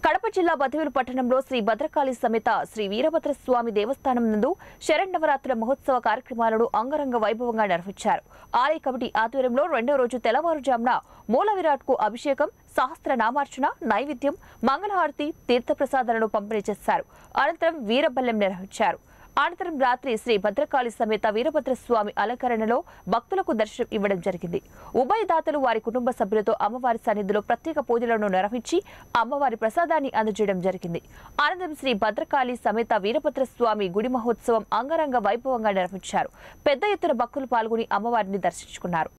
కడప జిల్లా బతివేలు పట్టణంలో శ్రీ భద్రకాళి సమేత శ్రీ వీరభద్ర స్వామి దేవస్థానం నందు శరన్నవరాత్రుల మహోత్సవ కార్యక్రమాలను అంగరంగ వైభవంగా నిర్వహించారు ఆలయ కమిటీ ఆధ్వర్యంలో రెండో రోజు తెల్లవారుజామున మూల విరాట్ కు అభిషేకం సహస్ర నామార్చన నైవేద్యం మంగళహారతి తీర్థప్రసాదాలను పంపిణీ చేశారు అనంతరం వీరబల్లెం నిర్వహించారు అనంతరం రాత్రి శ్రీ భద్రకాళి సమేత వీరభద్ర స్వామి అలంకరణలో భక్తులకు దర్శనం ఇవ్వడం జరిగింది ఉభయదాతలు వారి కుటుంబ సభ్యులతో అమ్మవారి సన్నిధిలో ప్రత్యేక పూజలను నిర్వహించి అమ్మవారి ప్రసాదాన్ని అందజేయడం జరిగింది అనంతరం శ్రీ భద్రకాళి సమేత వీరభద్ర స్వామి గుడి మహోత్సవం అంగరంగ వైభవంగా నిర్వహించారు పెద్ద ఎత్తున భక్తులు పాల్గొని అమ్మవారిని దర్శించుకున్నారు